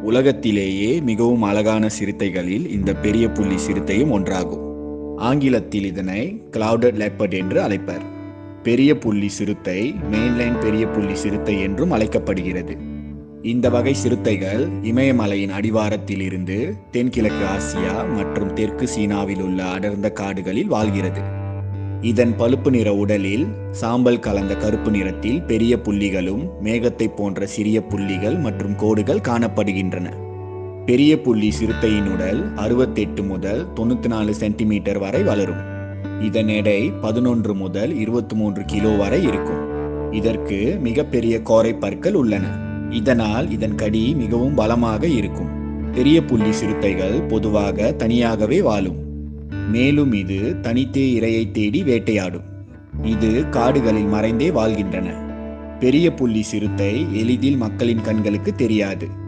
உலகத்திலேயே மிகவும் அழகான சிறுத்தைகளில் இந்த பெரிய புள்ளி சிறுத்தையும் ஒன்றாகும் ஆங்கிலத்தில் இதனை கிளவுடட் லெப்பர்ட் என்று அழைப்பர் பெரிய புள்ளி சிறுத்தை மெயின்லைன் பெரிய புள்ளி சிறுத்தை என்றும் அழைக்கப்படுகிறது இந்த வகை சிறுத்தைகள் இமயமலையின் அடிவாரத்தில் இருந்து தென்கிழக்கு ஆசியா மற்றும் தெற்கு சீனாவில் உள்ள அடர்ந்த காடுகளில் வாழ்கிறது இதன் பழுப்பு நிற உடலில் சாம்பல் கலந்த கருப்பு நிறத்தில் பெரிய புள்ளிகளும் மேகத்தை போன்ற சிறிய புள்ளிகள் மற்றும் கோடுகள் காணப்படுகின்றன பெரிய புள்ளி சிறுத்தையின் உடல் அறுபத்தெட்டு முதல் தொண்ணூத்தி நாலு சென்டிமீட்டர் வரை வளரும் இதன் எடை பதினொன்று முதல் இருபத்தி மூன்று கிலோ வரை இருக்கும் இதற்கு மிகப்பெரிய கோரை பற்கள் உள்ளன இதனால் இதன் கடி மிகவும் பலமாக இருக்கும் பெரிய புள்ளி சிறுத்தைகள் பொதுவாக தனியாகவே வாழும் மேலும் இது தனித்தே இரையை தேடி வேட்டையாடும் இது காடுகளில் மறைந்தே வாழ்கின்றன பெரிய புள்ளி சிறுத்தை எளிதில் மக்களின் கண்களுக்கு தெரியாது